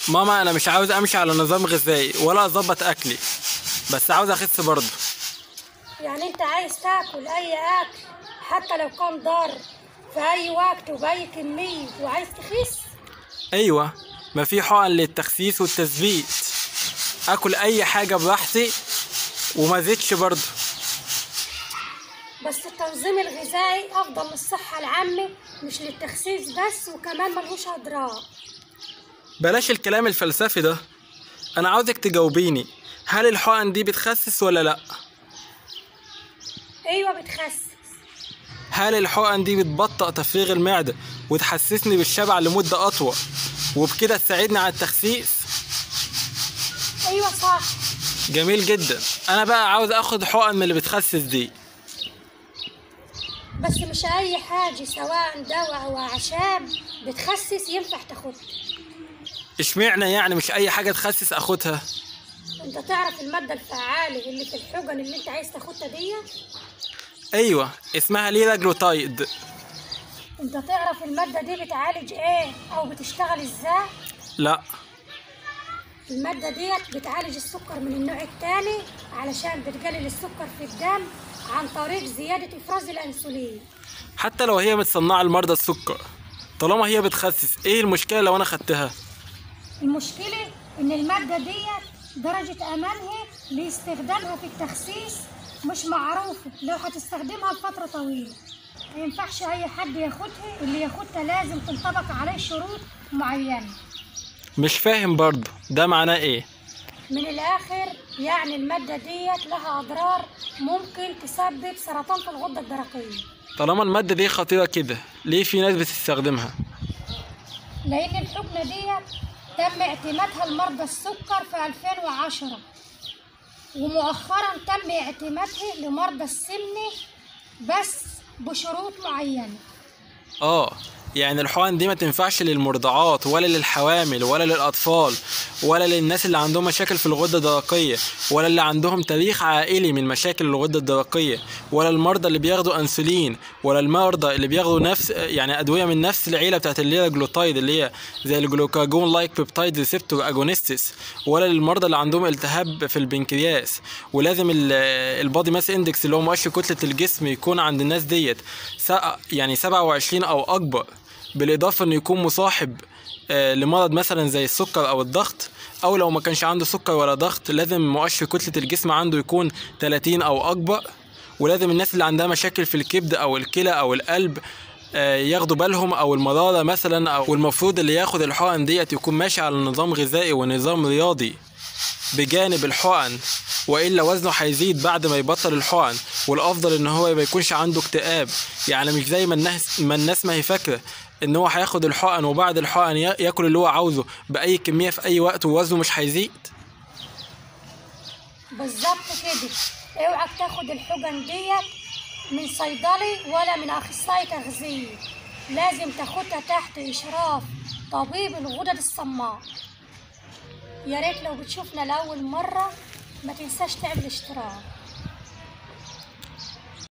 ماما انا مش عاوز امشي على نظام غذائي ولا اظبط اكلي بس عاوز اخس برضه يعني انت عايز تاكل اي اكل حتى لو كان ضار في اي وقت وباي كمية وعايز تخس ايوه ما في حقن للتخسيس والتثبيت اكل اي حاجه براحتي وما زيدش برضه بس التنظيم الغذائي افضل للصحة العامة مش للتخسيس بس وكمان ملهوش اضرار بلاش الكلام الفلسفي ده انا عاوزك تجاوبيني هل الحقن دي بتخسس ولا لا ايوه بتخسس هل الحقن دي بتبطئ تفريغ المعدة وتحسسني بالشبع لمدة أطول وبكده تساعدني على التخسيس ايوه صح جميل جدا أنا بقى عاوز أخد حقن من اللي بتخسس دي بس مش اي حاجة سواء دواء او اعشاب بتخسس ينفع تاخدها اشمعنى يعني مش أي حاجة تخسس أخدها انت تعرف المادة الفعالة اللي في الحقن اللي انت عايز تاخدها دي أيوة اسمها ليراجلوتايد انت تعرف المادة دي بتعالج ايه او بتشتغل ازاي لا المادة ديت بتعالج السكر من النوع الثاني علشان بتقلل السكر في الدم عن طريق زيادة افراز الانسولين حتى لو هي متصنعة لمرضى السكر طالما هي بتخسس ايه المشكلة لو أنا خدتها المشكلة ان المادة ديت درجة امانها لاستخدامها في التخسيس مش معروفة لو هتستخدمها لفترة طويلة ما ينفعش اي حد ياخدها اللي ياخدها لازم تنطبق عليه شروط معينة مش فاهم برضه ده معناه ايه من الاخر يعني المادة ديت لها اضرار ممكن تسبب سرطان في الغدة الدرقية طالما المادة دي خطيرة كده ليه في ناس بتستخدمها لان الحقنة ديت تم اعتمادها لمرضى السكر في 2010 ومؤخرا تم اعتمادها لمرضى السمنة بس بشروط معينة اه يعني الحقن دي ما تنفعش للمرضعات ولا للحوامل ولا للأطفال ولا للناس اللي عندهم مشاكل في الغدة الدرقية ولا اللي عندهم تاريخ عائلي من مشاكل الغدة الدرقية ولا المرضى اللي بياخدوا أنسولين ولا المرضى اللي بياخدوا نفس يعني أدوية من نفس العيلة بتاعت الليراجلوتايد اللي هي زي الجلوكاجون لايك بيبتايد ريسبتور اجونستس ولا للمرضى اللي عندهم التهاب في البنكرياس ولازم ال- البادي ماس اندكس اللي هو مؤشر كتلة الجسم يكون عند الناس ديت سا- يعني 27 أو أكبر بالإضافة إنه يكون مصاحب آه، لمرض مثلا زي السكر أو الضغط أو لو ما كانش عنده سكر ولا ضغط لازم مؤشر كتلة الجسم عنده يكون 30 أو أكبر ولازم الناس اللي عندها مشاكل في الكبد أو الكلى أو القلب آه، ياخدوا بالهم او المرارة مثلا او المفروض اللي ياخد الحقن ديت يكون ماشي على نظام غذائي ونظام رياضي بجانب الحقن والا وزنه هيزيد بعد ما يبطل الحقن والافضل ان هو ما يكونش عنده اكتئاب يعني مش زي ما الناس ما الناس ما هي فاكره ان هو هياخد الحقن وبعد الحقن يا- ياكل اللي هو عاوزه باي كميه في اي وقت ووزنه مش هيزيد بالظبط كده اوعك تاخد الحقن ديت من صيدلي ولا من اخصائي تغذية لازم تاخدها تحت اشراف طبيب الغدد الصماء يا ريت لو بتشوفنا لاول مرة ما تنساش تعمل اشتراك